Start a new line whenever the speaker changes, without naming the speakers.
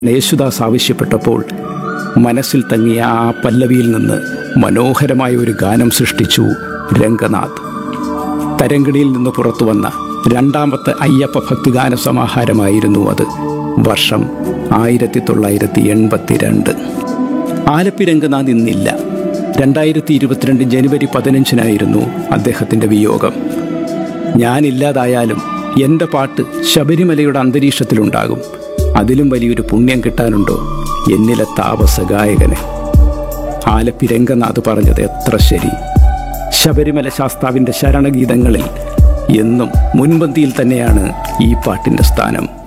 യേശുദാസ് ആവശ്യപ്പെട്ടപ്പോൾ മനസ്സിൽ തങ്ങിയ ആ പല്ലവിയിൽ നിന്ന് മനോഹരമായ ഒരു ഗാനം സൃഷ്ടിച്ചു രംഗനാഥ് തരങ്കിണിയിൽ നിന്ന് പുറത്തു വന്ന രണ്ടാമത്തെ അയ്യപ്പ ഭക്തിഗാന സമാഹാരമായിരുന്നു അത് വർഷം ആയിരത്തി തൊള്ളായിരത്തി എൺപത്തിരണ്ട് ആലപ്പി രംഗനാഥ് ഇന്നില്ല രണ്ടായിരത്തി ഇരുപത്തിരണ്ട് ജനുവരി പതിനഞ്ചിനായിരുന്നു അദ്ദേഹത്തിൻ്റെ വിയോഗം ഞാനില്ലാതായാലും എൻ്റെ പാട്ട് ശബരിമലയുടെ അന്തരീക്ഷത്തിലുണ്ടാകും അതിലും വലിയൊരു പുണ്യം കിട്ടാനുണ്ടോ എന്നിലെ താപസ ഗായകന് ആലപ്പി രംഗനാഥ് പറഞ്ഞത് എത്ര ശരി ശബരിമല ശാസ്താവിൻ്റെ ശരണഗീതങ്ങളിൽ എന്നും മുൻപന്തിയിൽ തന്നെയാണ് ഈ പാട്ടിൻ്റെ സ്ഥാനം